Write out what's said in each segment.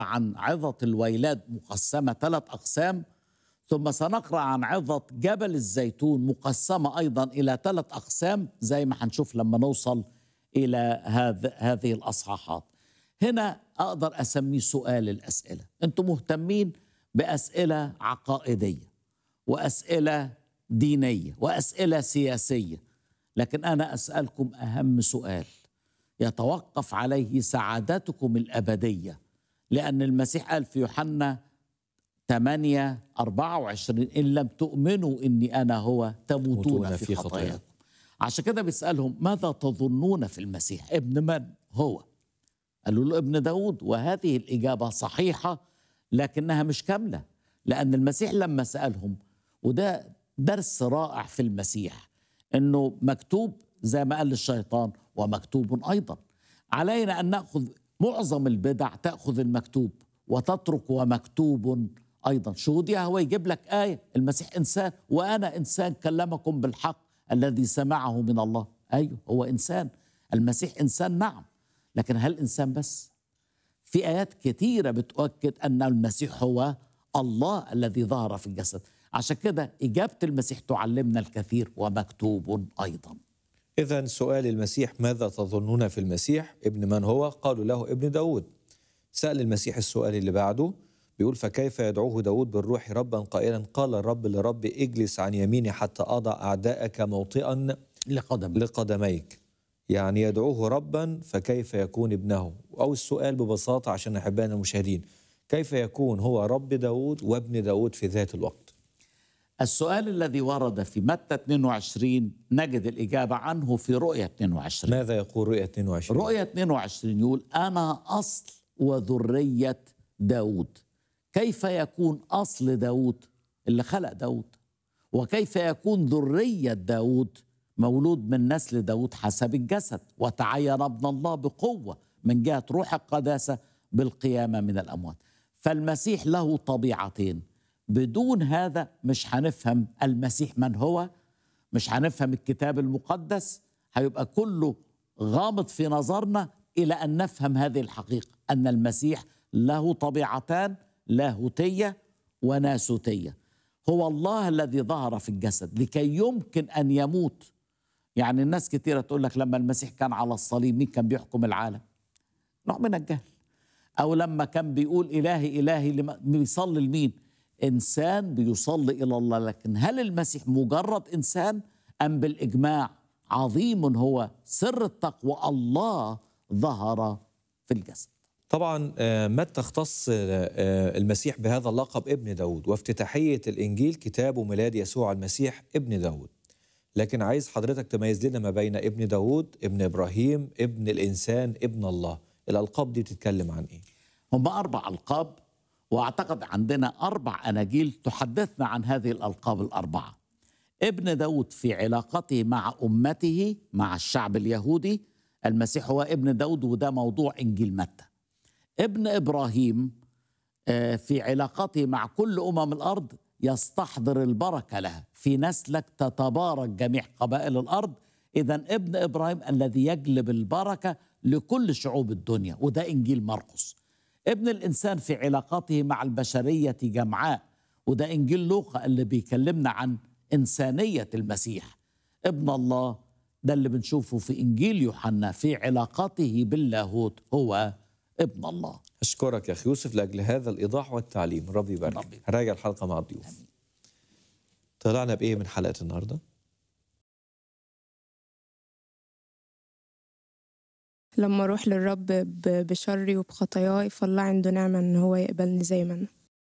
عن عظة الويلات مقسمة ثلاث أقسام ثم سنقرأ عن عظة جبل الزيتون مقسمة أيضا إلى ثلاث أقسام زي ما هنشوف لما نوصل إلى هذ هذه الأصحاحات هنا أقدر أسميه سؤال الأسئلة أنتم مهتمين بأسئلة عقائدية وأسئلة دينية وأسئلة سياسية لكن أنا أسألكم أهم سؤال يتوقف عليه سعادتكم الأبدية لأن المسيح قال في يوحنا 8 24 إن لم تؤمنوا إني أنا هو تموتون تموتون في, في خطاياكم خطاياكم. عشان كده بيسألهم ماذا تظنون في المسيح ابن من هو قالوا له ابن داود وهذه الإجابة صحيحة لكنها مش كاملة لأن المسيح لما سألهم وده درس رائع في المسيح انه مكتوب زي ما قال الشيطان ومكتوب ايضا علينا ان ناخذ معظم البدع تاخذ المكتوب وتترك ومكتوب ايضا شهود يهوه يجيب لك ايه المسيح انسان وانا انسان كلمكم بالحق الذي سمعه من الله ايوه هو انسان المسيح انسان نعم لكن هل انسان بس في ايات كثيره بتؤكد ان المسيح هو الله الذي ظهر في الجسد عشان كده اجابه المسيح تعلمنا الكثير ومكتوب ايضا إذا سؤال المسيح ماذا تظنون في المسيح ابن من هو قالوا له ابن داود سأل المسيح السؤال اللي بعده بيقول فكيف يدعوه داود بالروح ربا قائلا قال الرب لرب اجلس عن يميني حتى أضع أعداءك موطئا لقدم لقدميك يعني يدعوه ربا فكيف يكون ابنه أو السؤال ببساطة عشان أحبائنا المشاهدين كيف يكون هو رب داود وابن داود في ذات الوقت السؤال الذي ورد في متى 22 نجد الإجابة عنه في رؤية 22 ماذا يقول رؤية 22 رؤية 22 يقول أنا أصل وذرية داود كيف يكون أصل داود اللي خلق داود وكيف يكون ذرية داود مولود من نسل داود حسب الجسد وتعين ابن الله بقوة من جهة روح القداسة بالقيامة من الأموات فالمسيح له طبيعتين بدون هذا مش هنفهم المسيح من هو مش هنفهم الكتاب المقدس هيبقى كله غامض في نظرنا الى ان نفهم هذه الحقيقه ان المسيح له طبيعتان لاهوتيه وناسوتيه هو الله الذي ظهر في الجسد لكي يمكن ان يموت يعني الناس كثيره تقول لك لما المسيح كان على الصليب مين كان بيحكم العالم نوع من الجهل او لما كان بيقول الهي الهي لما- بيصلي لمين انسان بيصلي الى الله لكن هل المسيح مجرد انسان ام بالاجماع عظيم هو سر التقوى الله ظهر في الجسد طبعا آه، متى اختص آه، آه، المسيح بهذا اللقب ابن داود وافتتاحية الإنجيل كتاب وميلاد يسوع المسيح ابن داود لكن عايز حضرتك تميز لنا ما بين ابن داود ابن إبراهيم ابن الإنسان ابن الله الألقاب دي بتتكلم عن إيه؟ هم أربع ألقاب وأعتقد عندنا أربع أناجيل تحدثنا عن هذه الألقاب الأربعة ابن داود في علاقته مع أمته مع الشعب اليهودي المسيح هو ابن داود وده موضوع إنجيل متى ابن إبراهيم آه، في علاقته مع كل أمم الأرض يستحضر البركة لها في نسلك تتبارك جميع قبائل الأرض إذا ابن إبراهيم الذي يجلب البركة لكل شعوب الدنيا وده إنجيل مرقس ابن الإنسان في علاقاته مع البشرية جمعاء وده إنجيل لوقا اللي بيكلمنا عن إنسانية المسيح ابن الله ده اللي بنشوفه في إنجيل يوحنا في علاقاته باللاهوت هو ابن الله أشكرك يا أخي يوسف لأجل هذا الإيضاح والتعليم ربي يبارك ربي يبارك. هراجع الحلقة مع الضيوف طلعنا بإيه من حلقة النهاردة؟ لما اروح للرب ب- بشري وبخطاياي فالله عنده نعمة ان هو يقبلني زي ما انا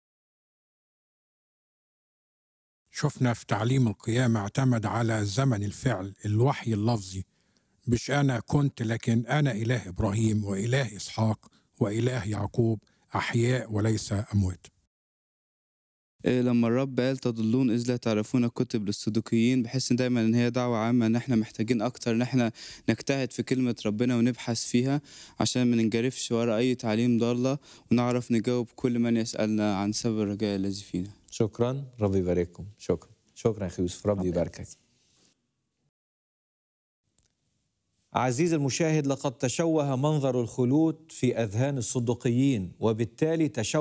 شفنا في تعليم القيامة اعتمد على زمن الفعل الوحي اللفظي مش أنا كنت لكن أنا إله إبراهيم وإله إسحاق وإله يعقوب أحياء وليس أموات إيه لما الرب قال تضلون إذ لا تعرفون كتب للصدوقيين بحس دايما إن هي دعوة عامة إن إحنا محتاجين أكتر إن إحنا نجتهد في كلمة ربنا ونبحث فيها عشان ما ننجرفش ورا أي تعليم ضالة ونعرف نجاوب كل من يسألنا عن سبب الرجاء الذي فينا شكرا ربي يبارككم شكرا شكرا يا أخي يوسف ربي ربي يباركك عزيزي المشاهد لقد تشوه منظر الخلود في اذهان الصدقيين وبالتالي تشوه